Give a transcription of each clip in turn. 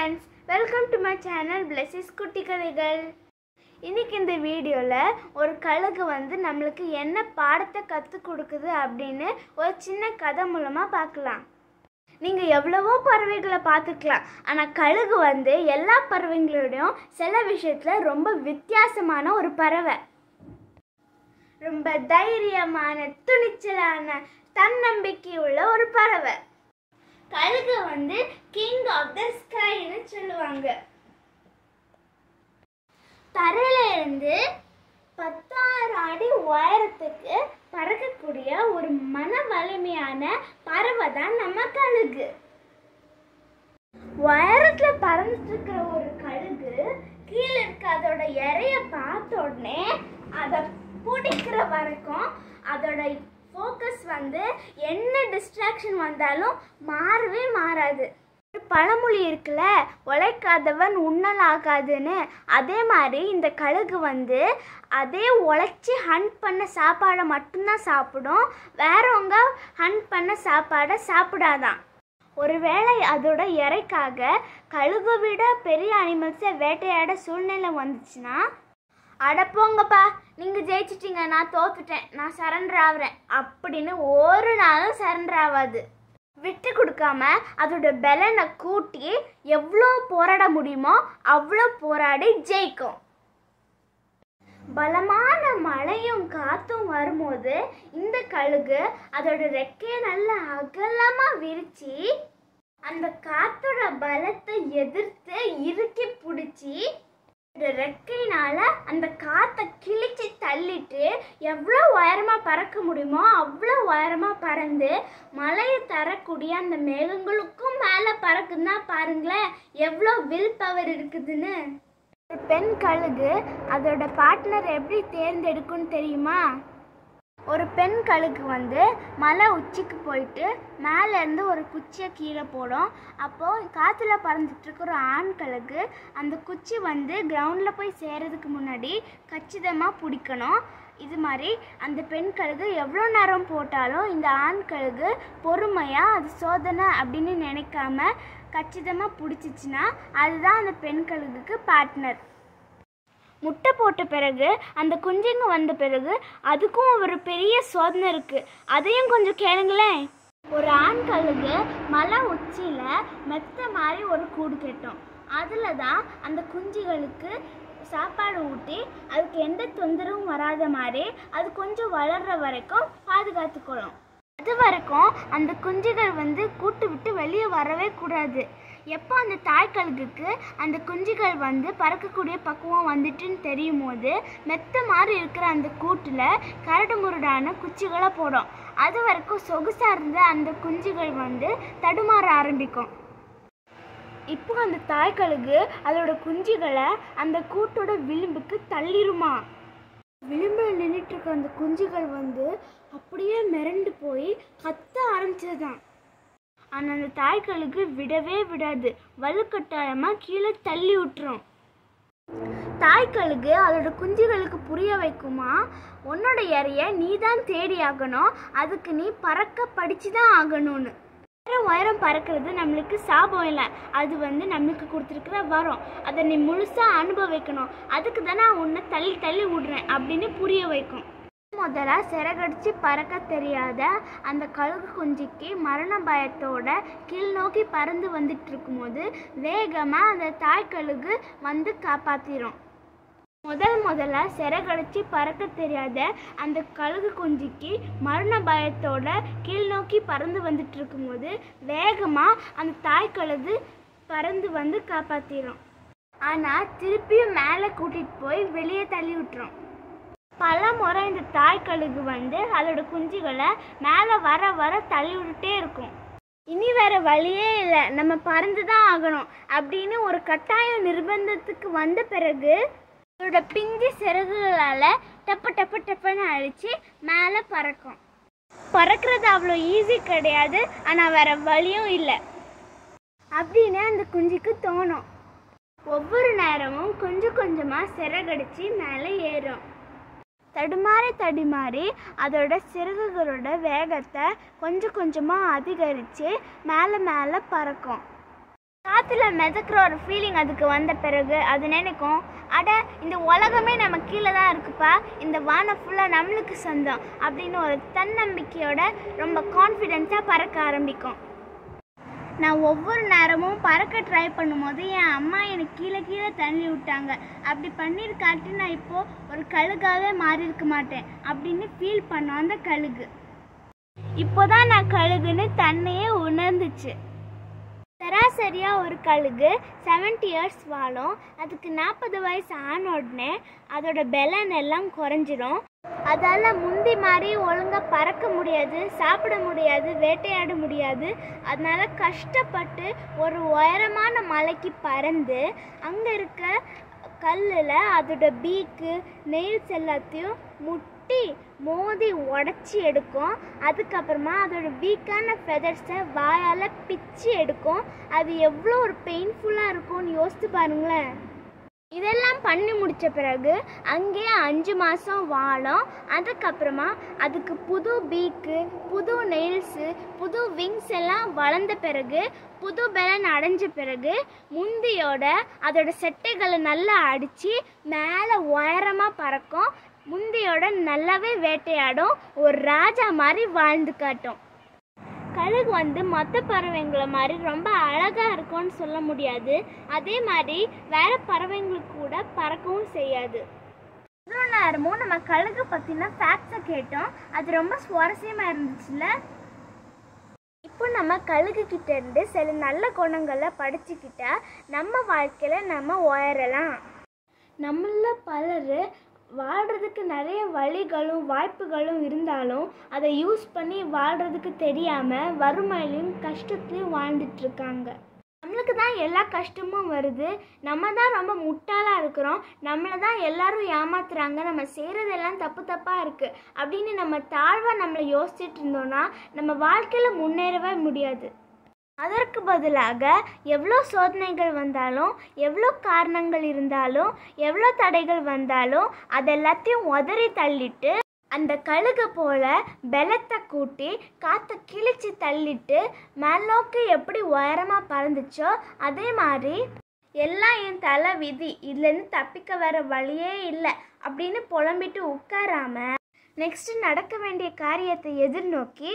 friends welcome to my channel பிளஸஸ் குட்டி கதைகள் இன்னைக்கு இந்த வீடியோவில் ஒரு கழுகு வந்து நம்மளுக்கு என்ன பாடத்தை கற்றுக் கொடுக்குது அப்படின்னு ஒரு சின்ன கதை மூலமாக பார்க்கலாம் நீங்கள் எவ்வளவோ பறவைகளை பார்த்துக்கலாம் ஆனால் கழுகு வந்து எல்லா பறவைங்களோடையும் சில விஷயத்தில் ரொம்ப வித்தியாசமான ஒரு பறவை ரொம்ப தைரியமான துணிச்சலான தன்னம்பிக்கை உள்ள ஒரு பறவை கழுகு வந்து கிங் ஆஃப் த ஸ்கைன்னு சொல்லுவாங்க தரையில இருந்து பத்தாயிரம் அடி உயரத்துக்கு பறக்கக்கூடிய ஒரு மன வலிமையான பறவை தான் நம்ம கழுகு உயரத்துல பறந்துட்டு இருக்கிற ஒரு கழுகு கீழே இருக்க அதோட இறைய பார்த்த உடனே அதை பிடிக்கிற வரைக்கும் அதோட ஃபோக்கஸ் வந்து என்ன டிஸ்ட்ராக்ஷன் வந்தாலும் மாறவே மாறாது ஒரு பழமொழி இருக்குல்ல உழைக்காதவன் உண்ணலாகாதுன்னு அதே மாதிரி இந்த கழுகு வந்து அதே உழைச்சி ஹண்ட் பண்ண சாப்பாடை மட்டும்தான் சாப்பிடும் வேறவங்க ஹண்ட் பண்ண சாப்பாடை சாப்பிடாதான் ஒருவேளை அதோட இறைக்காக கழுகை விட பெரிய அனிமல்ஸை வேட்டையாட சூழ்நிலை வந்துச்சுன்னா அட போங்கப்பா நீங்கள் ஜெயிச்சிட்டீங்க நான் தோத்துட்டேன் நான் சரண்டர் ஆகுறேன் அப்படின்னு ஒரு நாளும் சரண்டர் ஆகாது விட்டு கொடுக்காம அதோட பலனை கூட்டி எவ்வளோ போராட முடியுமோ அவ்வளோ போராடி ஜெயிக்கும் பலமான மழையும் காத்தும் வரும்போது இந்த கழுகு அதோட ரெக்கையை நல்லா அகலமா விரிச்சு அந்த காத்தோட பலத்தை எதிர்த்து இறுக்கி பிடிச்சி இந்த ரெக்கையினால அந்த காத்தை கிழிச்சு தள்ளிட்டு எவ்வளோ உயரமா பறக்க முடியுமோ அவ்வளோ உயரமா பறந்து மழையை தரக்கூடிய அந்த மேகங்களுக்கும் மேலே பறக்குன்னா பாருங்களேன் எவ்வளோ வில் பவர் இருக்குதுன்னு ஒரு பெண் கழுகு அதோட பார்ட்னர் எப்படி தேர்ந்தெடுக்கும்னு தெரியுமா ஒரு பெண் கழுகு வந்து மலை உச்சிக்கு போயிட்டு மேலேருந்து ஒரு குச்சியை கீழே போடும் அப்போது காற்றுல பறந்துட்டு இருக்கிற ஒரு ஆண் கழுகு அந்த குச்சி வந்து கிரவுண்டில் போய் சேர்றதுக்கு முன்னாடி கச்சிதமாக பிடிக்கணும் இது மாதிரி அந்த பெண் கழுகு எவ்வளோ நேரம் போட்டாலும் இந்த ஆண் கழுகு பொறுமையாக அது சோதனை அப்படின்னு நினைக்காம கச்சிதமாக பிடிச்சிச்சின்னா அதுதான் அந்த பெண் கழுகுக்கு பார்ட்னர் முட்டை போட்ட பிறகு அந்த குஞ்சுங்க வந்த பிறகு அதுக்கும் ஒரு பெரிய சோதனை இருக்கு அதையும் கொஞ்சம் கேளுங்களேன் ஒரு ஆண் கழுகு மலை உச்சியில மெத்த மாதிரி ஒரு கூடு கட்டும் அதில் தான் அந்த குஞ்சுகளுக்கு சாப்பாடு ஊட்டி அதுக்கு எந்த தொந்தரவும் வராத மாதிரி அது கொஞ்சம் வளர்ற வரைக்கும் பாதுகாத்துக்கொள்ளும் அது வரைக்கும் அந்த குஞ்சுகள் வந்து கூட்டு விட்டு வெளியே வரவே கூடாது எப்போ அந்த தாய்க்கழுகுக்கு அந்த குஞ்சுகள் வந்து பறக்கக்கூடிய பக்குவம் வந்துட்டுன்னு தெரியும் போது மெத்த மாதிரி இருக்கிற அந்த கூட்டில் கரடு முரடான குச்சிகளை போடும் அது வரைக்கும் சொகுசாக இருந்த அந்த குஞ்சுகள் வந்து தடுமாற ஆரம்பிக்கும் இப்போ அந்த தாய்க்கழுகு அதோட குஞ்சுகளை அந்த கூட்டோட விளிம்புக்கு தள்ளிருமா விளிம்பில் நின்றுட்டு இருக்க அந்த குஞ்சுகள் வந்து அப்படியே மிரண்டு போய் கத்த ஆரம்பிச்சதுதான் ஆனால் அந்த தாய்களுக்கு விடவே விடாது வலுக்கட்டாயமாக கீழே தள்ளி விட்டுரும் தாய்களுக்கு அதோட குஞ்சுகளுக்கு புரிய வைக்குமா உன்னோட இறைய நீ தான் தேடி ஆகணும் அதுக்கு நீ பறக்க படிச்சு தான் ஆகணும்னு உயரம் உயரம் பறக்கிறது நம்மளுக்கு சாபம் இல்லை அது வந்து நம்மளுக்கு கொடுத்துருக்குற வரம் அதை நீ முழுசாக அனுபவிக்கணும் அதுக்கு தானே நான் உன்னை தள்ளி தள்ளி விடுறேன் அப்படின்னு புரிய வைக்கும் முதல்ல சிறகடிச்சு பறக்க தெரியாத அந்த கழுகு குஞ்சிக்கு மரண பயத்தோட கீழ் நோக்கி பறந்து வந்துட்டு இருக்கும்போது வேகமாக அந்த தாய் கழுகு வந்து காப்பாத்திரும் முதல் முதல்ல சிறகடிச்சு பறக்க தெரியாத அந்த கழுகு குஞ்சிக்கு மரண பயத்தோட கீழ் நோக்கி பறந்து வந்துட்டு இருக்கும்போது வேகமாக அந்த தாய் கழுகு பறந்து வந்து காப்பாத்திரும் ஆனால் திருப்பியும் மேலே கூட்டிகிட்டு போய் வெளியே தள்ளி விட்டுரும் பல முறை இந்த தாய் கழுகு வந்து அதோட குஞ்சுகளை மேலே வர வர தள்ளி விட்டுட்டே இருக்கும் இனி வேற வழியே இல்லை நம்ம பறந்து தான் ஆகணும் அப்படின்னு ஒரு கட்டாய நிர்பந்தத்துக்கு வந்த பிறகு அதோட பிஞ்சு சிறகுகளால் டப்பு டப்பு டப்புன்னு அழிச்சு மேலே பறக்கும் பறக்கிறது அவ்வளோ ஈஸி கிடையாது ஆனால் வேற வழியும் இல்லை அப்படின்னு அந்த குஞ்சுக்கு தோணும் ஒவ்வொரு நேரமும் கொஞ்சம் கொஞ்சமாக சிறகடிச்சு மேலே ஏறும் தடுமாறி தடுமாறி அதோட சிறகுகளோட வேகத்தை கொஞ்சம் கொஞ்சமாக அதிகரித்து மேலே மேலே பறக்கும் காற்றுல மிதக்கிற ஒரு ஃபீலிங் அதுக்கு வந்த பிறகு அது நினைக்கும் அட இந்த உலகமே நம்ம கீழே தான் இருக்குப்பா இந்த வானம் ஃபுல்லாக நம்மளுக்கு சொந்தம் அப்படின்னு ஒரு தன்னம்பிக்கையோட ரொம்ப கான்ஃபிடென்ஸாக பறக்க ஆரம்பிக்கும் நான் ஒவ்வொரு நேரமும் பறக்க ட்ரை பண்ணும்போது என் அம்மா எனக்கு கீழே கீழே தள்ளி விட்டாங்க அப்படி பண்ணியிருக்காட்டி நான் இப்போது ஒரு கழுகாவே மாறி இருக்க மாட்டேன் அப்படின்னு ஃபீல் பண்ணோம் அந்த கழுகு இப்போதான் நான் கழுகுன்னு தன்னையே உணர்ந்துச்சு சராசரியாக ஒரு கழுகு செவன்ட்டி இயர்ஸ் வாழும் அதுக்கு நாற்பது வயசு ஆன உடனே அதோட பெலன் எல்லாம் குறைஞ்சிரும் அதால் முந்தி மாதிரி ஒழுங்காக பறக்க முடியாது சாப்பிட முடியாது வேட்டையாட முடியாது அதனால கஷ்டப்பட்டு ஒரு உயரமான மலைக்கு பறந்து அங்கே இருக்க கல்லில் அதோட பீக்கு நெயில்ஸ் எல்லாத்தையும் முட்டி மோதி உடச்சி எடுக்கும் அதுக்கப்புறமா அதோட வீக்கான ஃபெதர்ஸை வாயால் பிச்சு எடுக்கும் அது எவ்வளோ ஒரு பெயின்ஃபுல்லாக இருக்கும்னு யோசித்து பாருங்களேன் இதெல்லாம் பண்ணி முடித்த பிறகு அங்கேயே அஞ்சு மாதம் வாழும் அதுக்கப்புறமா அதுக்கு புது பீக்கு புது நெயில்ஸு புது விங்ஸ் எல்லாம் வளர்ந்த பிறகு புது பலன் அடைஞ்ச பிறகு முந்தியோட அதோட செட்டைகளை நல்லா அடித்து மேலே உயரமாக பறக்கும் முந்தியோட நல்லாவே வேட்டையாடும் ஒரு ராஜா மாதிரி வாழ்ந்து காட்டும் கழுகு வந்து மற்ற பறவைங்களை மாதிரி ரொம்ப அழகாக இருக்கும்னு சொல்ல முடியாது அதே மாதிரி வேற பறவைங்களுக்கு கூட பறக்கவும் செய்யாது இவ்வளோ நேரமும் நம்ம கழுகு பற்றின ஃபேக்ட்ஸை கேட்டோம் அது ரொம்ப சுவாரஸ்யமாக இருந்துச்சுல்ல இப்போ நம்ம கழுகு கிட்ட இருந்து சில நல்ல குணங்களை படிச்சுக்கிட்டா நம்ம வாழ்க்கையில் நம்ம உயரலாம் நம்மள பலர் வாழ்கிறதுக்கு நிறைய வழிகளும் வாய்ப்புகளும் இருந்தாலும் அதை யூஸ் பண்ணி வாழ்கிறதுக்கு தெரியாமல் வறுமையிலையும் கஷ்டத்துலையும் வாழ்ந்துட்டு இருக்காங்க நம்மளுக்கு தான் எல்லா கஷ்டமும் வருது நம்ம தான் ரொம்ப முட்டாளாக இருக்கிறோம் நம்மளை தான் எல்லாரும் ஏமாத்துறாங்க நம்ம செய்கிறதெல்லாம் தப்பு தப்பாக இருக்குது அப்படின்னு நம்ம தாழ்வாக நம்மளை யோசிச்சுட்டு இருந்தோம்னா நம்ம வாழ்க்கையில் முன்னேறவே முடியாது அதற்கு பதிலாக எவ்வளோ சோதனைகள் வந்தாலும் எவ்வளோ காரணங்கள் இருந்தாலும் எவ்வளோ தடைகள் வந்தாலும் அதெல்லாத்தையும் உதறி தள்ளிட்டு அந்த கழுகை போல பலத்தை கூட்டி காற்றை கிழிச்சு தள்ளிட்டு மேல்நோக்கி எப்படி உயரமாக பறந்துச்சோ அதே மாதிரி எல்லாம் என் தலை விதி இதுலேருந்து தப்பிக்க வர வழியே இல்லை அப்படின்னு புலம்பிட்டு உட்காராம நெக்ஸ்ட் நடக்க வேண்டிய காரியத்தை எதிர்நோக்கி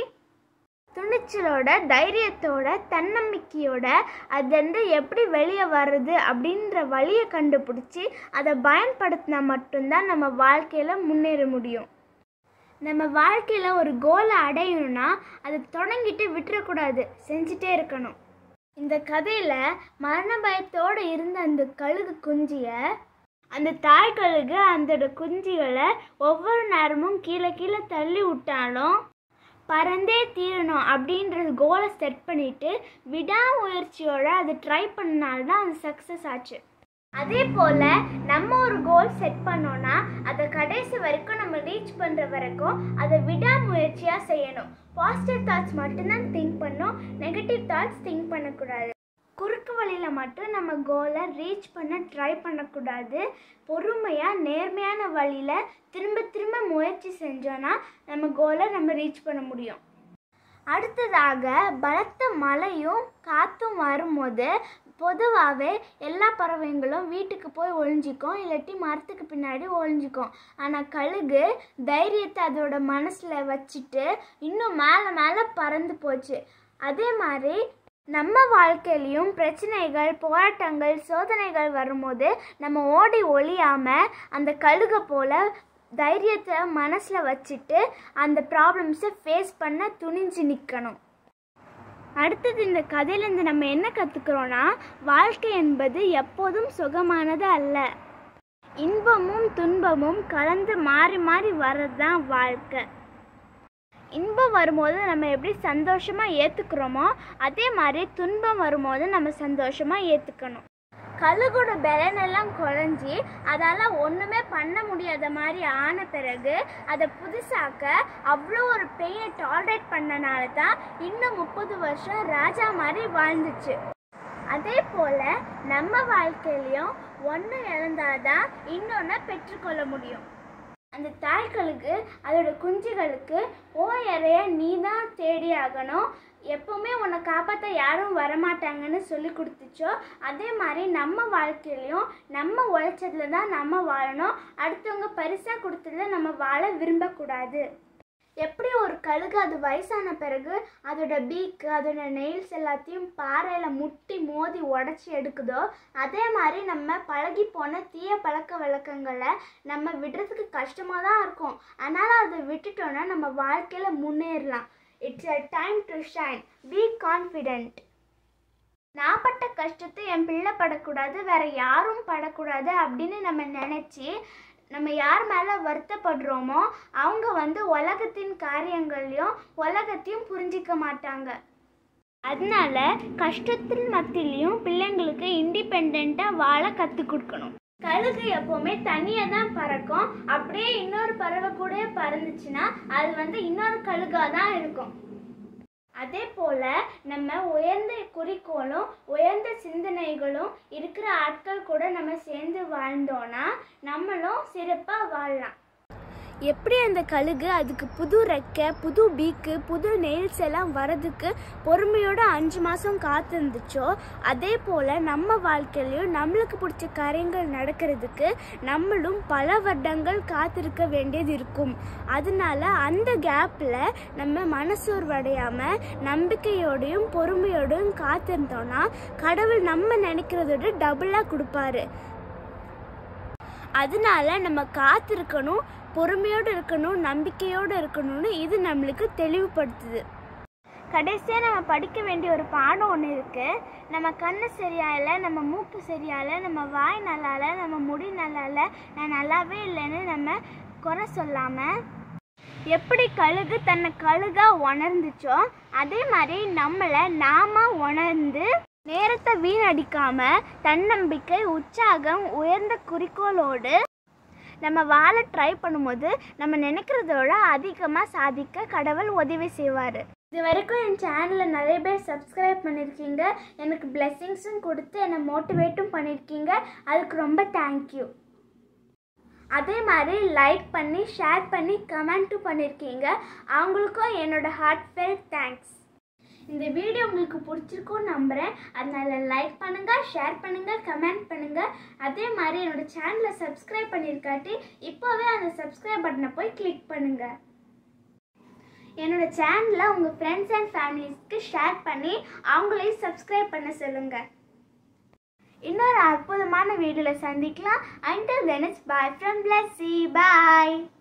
துணிச்சலோட தைரியத்தோட தன்னம்பிக்கையோட அதுலேருந்து எப்படி வெளியே வர்றது அப்படின்ற வழியை கண்டுபிடிச்சி அதை பயன்படுத்தினா மட்டும்தான் நம்ம வாழ்க்கையில் முன்னேற முடியும் நம்ம வாழ்க்கையில் ஒரு கோலை அடையணும்னா அதை தொடங்கிட்டு விட்டுறக்கூடாது செஞ்சுட்டே இருக்கணும் இந்த கதையில் மரண பயத்தோடு இருந்த அந்த கழுகு குஞ்சிய அந்த தாய் கழுகு அதோட குஞ்சிகளை ஒவ்வொரு நேரமும் கீழே கீழே தள்ளி விட்டாலும் பறந்தே தீரணும் அப்படின்ற கோலை செட் பண்ணிட்டு விடாமுயற்சியோட அது ட்ரை பண்ணனால்தான் அது சக்ஸஸ் ஆச்சு அதே போல் நம்ம ஒரு கோல் செட் பண்ணோன்னா அதை கடைசி வரைக்கும் நம்ம ரீச் பண்ணுற வரைக்கும் அதை விடாமுயற்சியாக செய்யணும் பாசிட்டிவ் தாட்ஸ் மட்டும்தான் திங்க் பண்ணோம் நெகட்டிவ் தாட்ஸ் திங்க் பண்ணக்கூடாது குறுக்கு வழியில் மட்டும் நம்ம கோலை ரீச் பண்ண ட்ரை பண்ணக்கூடாது பொறுமையாக நேர்மையான வழியில் திரும்ப திரும்ப முயற்சி செஞ்சோன்னா நம்ம கோலை நம்ம ரீச் பண்ண முடியும் அடுத்ததாக பலத்த மழையும் காற்றும் வரும்போது பொதுவாகவே எல்லா பறவைங்களும் வீட்டுக்கு போய் ஒளிஞ்சிக்கும் இல்லாட்டி மரத்துக்கு பின்னாடி ஒளிஞ்சிக்கும் ஆனால் கழுகு தைரியத்தை அதோட மனசில் வச்சுட்டு இன்னும் மேலே மேலே பறந்து போச்சு அதே மாதிரி நம்ம வாழ்க்கையிலையும் பிரச்சனைகள் போராட்டங்கள் சோதனைகள் வரும்போது நம்ம ஓடி ஒளியாமல் அந்த கழுகை போல் தைரியத்தை மனசில் வச்சுட்டு அந்த ப்ராப்ளம்ஸை ஃபேஸ் பண்ண துணிஞ்சு நிற்கணும் அடுத்தது இந்த கதையிலேருந்து நம்ம என்ன கற்றுக்குறோன்னா வாழ்க்கை என்பது எப்போதும் சுகமானது அல்ல இன்பமும் துன்பமும் கலந்து மாறி மாறி வர்றது தான் வாழ்க்கை இன்பம் வரும்போது நம்ம எப்படி சந்தோஷமாக ஏற்றுக்கிறோமோ அதே மாதிரி துன்பம் வரும்போது நம்ம சந்தோஷமாக ஏற்றுக்கணும் கழுகோட பலனெல்லாம் குறைஞ்சி அதால் ஒன்றுமே பண்ண முடியாத மாதிரி ஆன பிறகு அதை புதுசாக்க அவ்வளோ ஒரு பெயினை டாலரேட் பண்ணனால தான் இன்னும் முப்பது வருஷம் ராஜா மாதிரி வாழ்ந்துச்சு அதே போல் நம்ம வாழ்க்கையிலையும் ஒன்று இழந்தாதான் இன்னொன்று பெற்றுக்கொள்ள முடியும் அந்த தாய்களுக்கு அதோட குஞ்சுகளுக்கு ஓ இறைய நீ தான் தேடி ஆகணும் எப்பவுமே உன்னை காப்பாற்ற யாரும் வரமாட்டாங்கன்னு சொல்லி கொடுத்துச்சோ அதே மாதிரி நம்ம வாழ்க்கையிலையும் நம்ம உழைச்சதுல தான் நம்ம வாழணும் அடுத்தவங்க பரிசாக கொடுத்ததுல நம்ம வாழ விரும்பக்கூடாது எப்படி ஒரு கழுகு அது வயசான பிறகு அதோட பீக்கு அதோட நெயில்ஸ் எல்லாத்தையும் பாறையில் முட்டி மோதி உடச்சி எடுக்குதோ அதே மாதிரி நம்ம பழகி போன தீய பழக்க வழக்கங்களை நம்ம விடுறதுக்கு கஷ்டமாக தான் இருக்கும் அதனால் அதை விட்டுட்டோன்னா நம்ம வாழ்க்கையில் முன்னேறலாம் it's a time to shine be confident நான் பட்ட கஷ்டத்தை என் பிள்ளை படக்கூடாது வேற யாரும் படக்கூடாது அப்படின்னு நம்ம நினச்சி நம்ம யார் மேலே வருத்தப்படுறோமோ அவங்க வந்து உலகத்தின் காரியங்களையும் உலகத்தையும் புரிஞ்சிக்க மாட்டாங்க அதனால கஷ்டத்தின் மத்தியிலையும் பிள்ளைங்களுக்கு இண்டிபெண்ட்டாக வாழ கற்றுக் கொடுக்கணும் கழுகு எப்போவுமே தனியாக தான் பறக்கும் அப்படியே இன்னொரு பறவை கூட பறந்துச்சுன்னா அது வந்து இன்னொரு கழுகாக தான் இருக்கும் அதே போல நம்ம உயர்ந்த குறிக்கோளும் உயர்ந்த சிந்தனைகளும் இருக்கிற ஆட்கள் கூட நம்ம சேர்ந்து வாழ்ந்தோன்னா நம்மளும் சிறப்பாக வாழலாம் எப்படி அந்த கழுகு அதுக்கு புது ரெக்கை புது பீக்கு புது நெயில்ஸ் எல்லாம் வரதுக்கு பொறுமையோட அஞ்சு மாதம் காத்திருந்துச்சோ அதே போல் நம்ம வாழ்க்கையிலையும் நம்மளுக்கு பிடிச்ச காரியங்கள் நடக்கிறதுக்கு நம்மளும் பல வருடங்கள் காத்திருக்க வேண்டியது இருக்கும் அதனால அந்த கேப்பில் நம்ம மனசோர்வடையாமல் நம்பிக்கையோடையும் பொறுமையோடையும் காத்திருந்தோன்னா கடவுள் நம்ம நினைக்கிறதோட டபுளாக கொடுப்பாரு அதனால நம்ம காத்திருக்கணும் பொறுமையோடு இருக்கணும் நம்பிக்கையோடு இருக்கணும்னு இது நம்மளுக்கு தெளிவுபடுத்துது கடைசியாக நம்ம படிக்க வேண்டிய ஒரு பாடம் ஒன்று இருக்குது நம்ம கண்ணு சரியாயில்ல நம்ம மூக்கு சரியாயில்ல நம்ம வாய் நல்லா இல்லை நம்ம முடி நல்லா இல்லை நான் நல்லாவே இல்லைன்னு நம்ம குறை சொல்லாமல் எப்படி கழுகு தன்னை கழுகா உணர்ந்துச்சோ அதே மாதிரி நம்மளை நாம உணர்ந்து நேரத்தை வீணடிக்காம தன்னம்பிக்கை உற்சாகம் உயர்ந்த குறிக்கோளோடு நம்ம வாழ ட்ரை பண்ணும்போது நம்ம நினைக்கிறதோட அதிகமாக சாதிக்க கடவுள் உதவி செய்வார் இது வரைக்கும் என் சேனலில் நிறைய பேர் சப்ஸ்கிரைப் பண்ணியிருக்கீங்க எனக்கு பிளெஸ்ஸிங்ஸும் கொடுத்து என்னை மோட்டிவேட்டும் பண்ணியிருக்கீங்க அதுக்கு ரொம்ப தேங்க்யூ அதே மாதிரி லைக் பண்ணி ஷேர் பண்ணி கமெண்ட்டும் பண்ணியிருக்கீங்க அவங்களுக்கும் என்னோட ஹார்ட்ஃபெல் தேங்க்ஸ் இந்த வீடியோ உங்களுக்கு பிடிச்சிருக்கும்னு நம்புகிறேன் அதனால லைக் பண்ணுங்கள் ஷேர் பண்ணுங்கள் கமெண்ட் பண்ணுங்கள் அதே மாதிரி என்னோட சேனலை சப்ஸ்கிரைப் பண்ணியிருக்காட்டி இப்போவே அந்த சப்ஸ்கிரைப் பட்டனை போய் கிளிக் பண்ணுங்கள் என்னோட சேனலை உங்கள் ஃப்ரெண்ட்ஸ் அண்ட் ஃபேமிலிஸ்க்கு ஷேர் பண்ணி அவங்களையும் சப்ஸ்கிரைப் பண்ண சொல்லுங்கள் இன்னொரு அற்புதமான வீடியோவில் சந்திக்கலாம் until then it's bye from பிளஸ் பாய்